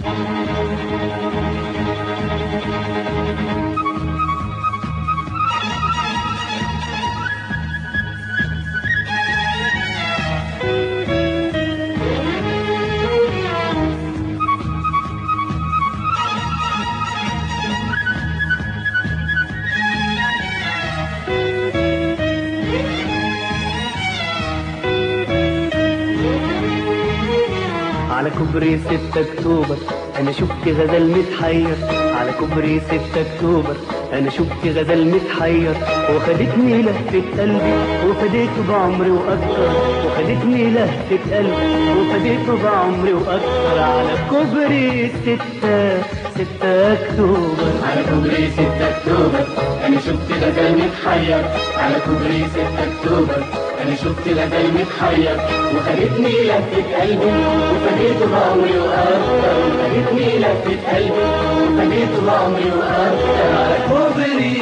على كوبري 6 اكتوبر انا شفت غزال متحير على كوبري 6 اكتوبر انا شفت غزال متحير وخدتني لهفة قلبي وفديته بعمري واكتر وخدتني لهفة قلبي وفديته بعمري واكتر على كوبري 6 6 اكتوبر على كوبري 6 اكتوبر انا شفت غزال متحير على كوبري 6 اكتوبر انا شفت غزال متحير وخدتني لفة قلبي وفديته بعمري واكتر وخدتني لفة قلبي وفديته بعمري واكتر على كوبري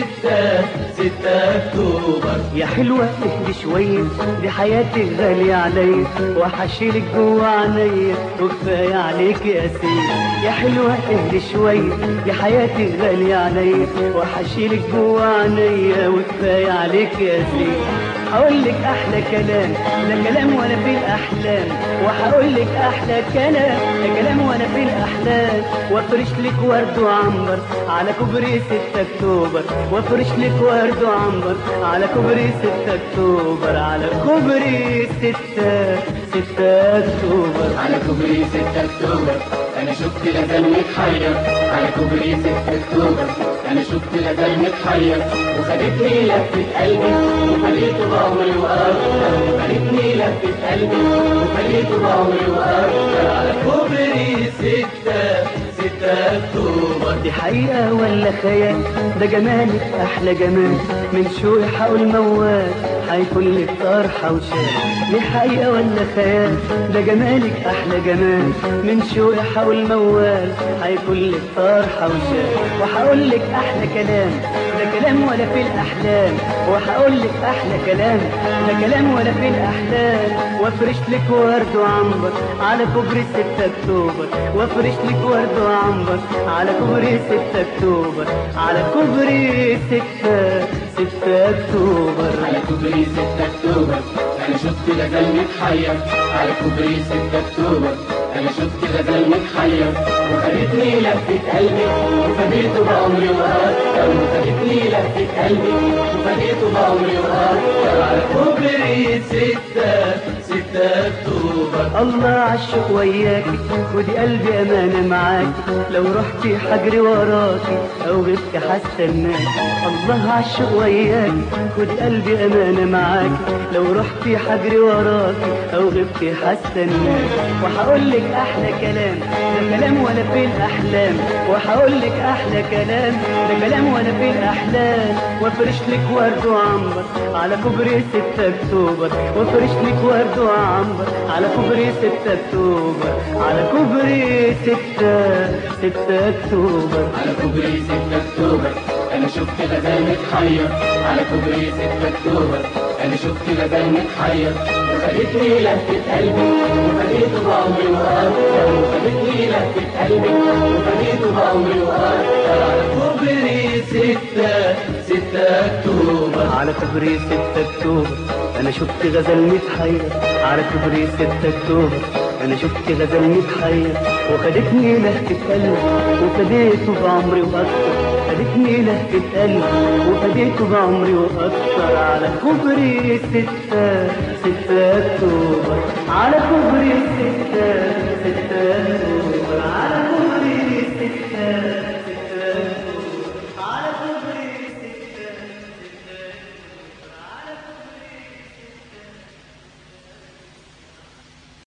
6 6 اكتوبر يا حلوة اهدي شوية دي حياتي غالية عليا وحشيلك جوا عينيا وكفاية عليك يا سيدي يا حلوة اهدي شوية دي حياتي غالية عليا وحشيلك جوا عينيا وكفاية عليك يا سيدي هقول لك احلى كلام لا كلام ولا في الاحلام وهقول لك احلى كلام لا كلام ولا في الاحلام وافرش لك ورد وعنبر على كوبري 6 اكتوبر وافرش لك ورد وعنبر على كوبري 6 اكتوبر على كوبري 6 6 اكتوبر على كوبري 6 اكتوبر انا شفت غزال متحير على كوبري 6 اكتوبر انا شفت غزال متحير وخدتني لفة قلبي وخليته بعمري واكتر وخدتني لفة قلبي وخليته بعمري واكتر على كوبري 6 6 اكتوبر دي حقيقة ولا خيال ده جمالك أحلى جمال من شوقي هقول موال هيكون لك طرحة وشال دي حقيقة ولا خيال ده جمالك أحلى جمال من شوقي هقول موال هيكون لك طرحة وشال وهقول لك أحلى كلام ده كلام ولا في الأحلام وهقول لك أحلى كلام ده كلام ولا في الأحلام وافرش لك ورد وعنبر على كوبري 6 أكتوبر وافرش لك ورد وعنبر على كوبري 6 أكتوبر على كوبري 6 6 أكتوبر على كوبري 6 اكتوبر انا شفت غزال متحير على كوبري 6 اكتوبر انا شفت غزال متحير وخدتني لفة قلبي وفديته بعمري واكتر وخدتني لفة قلبي وفديته بعمري واكتر على كوبري 6 6 اكتوبر الله عالشوق وياكي خدي قلبي أمانة معاكي لو رحتي حجري وراكي أو غبتي هستناكي الله عالشوق وياكي خدي قلبي أمانة معاكي لو رحتي حجري وراكي أو غبتي هستناكي وهقول لك أحلى كلام ده كلام ولا في الأحلام وهقول لك أحلى كلام ده كلام ولا في الأحلام وافرش لك ورد وعنبر على كوبري 6 أكتوبر وافرش لك ورد وعنبر على كوبري 6 أكتوبر على كوبري 6 6 أكتوبر على كوبري 6 اكتوبر انا شفت غزال متحير على كوبري 6 اكتوبر انا شفت غزال متحير وخدتني لفة قلبي وخديته بعمري واكتر وخدتني لفة قلبي وخديته بعمري واكتر على كوبري 6 6 اكتوبر على كوبري 6 أكتوبر أنا شفت غزال متحير على كوبري 6 أكتوبر أنا شفت غزال متحير وخدتني لهفة قلبي وفديته بعمري وأكتر خدتني لهفة قلبي وفديته بعمري وأكتر على كوبري 6 6 أكتوبر